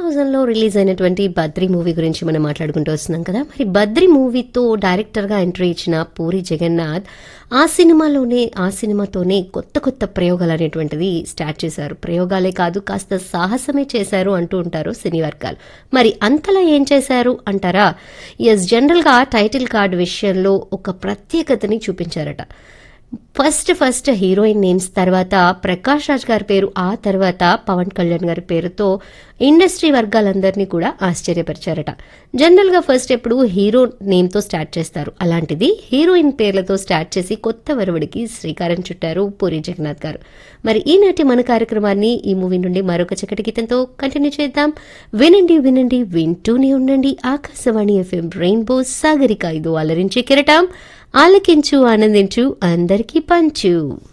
థౌజండ్లో రిలీజ్ అయినటువంటి బద్రి మూవీ గురించి మనం మాట్లాడుకుంటూ వస్తున్నాం కదా మరి బద్రి మూవీతో డైరెక్టర్గా ఎంట్రీ ఇచ్చిన పూరి జగన్నాథ్ ఆ సినిమాలోనే ఆ సినిమాతోనే కొత్త కొత్త ప్రయోగాలు అనేటువంటిది స్టార్ట్ చేశారు ప్రయోగాలే కాదు కాస్త సాహసమే చేశారు అంటూ ఉంటారు సినీ వర్గాలు మరి అంతలా ఏం చేశారు అంటారా ఎస్ జనరల్గా టైటిల్ కార్డ్ విషయంలో ఒక ప్రత్యేకతని చూపించారట ఫస్ట్ ఫస్ట్ హీరోయిన్ నేమ్స్ తర్వాత ప్రకాష్ రాజ్ గారి పేరు ఆ తర్వాత పవన్ కళ్యాణ్ గారి పేరుతో ఇండస్ట్రీ వర్గాలందరినీ కూడా ఆశ్చర్యపరిచారట జనరల్ గా ఫస్ట్ ఎప్పుడు హీరో నేమ్ తో స్టార్ట్ చేస్తారు అలాంటిది హీరోయిన్ పేర్లతో స్టార్ట్ చేసి కొత్త వరవడికి శ్రీకారం చుట్టారు పూరి జగన్నాథ్ గారు మరి ఈనాటి మన కార్యక్రమాన్ని ఈ మూవీ నుండి మరొక చక్కటి గీతంతో కంటిన్యూ చేద్దాం వినండి వినండి వింటూనే ఉండండి ఆకాశవాణి ఎఫ్ఎం రెయిన్బో సాగరిక ఇది అలరించే కిరటం ఆలకించు ఆనందించు అందరికీ పంచు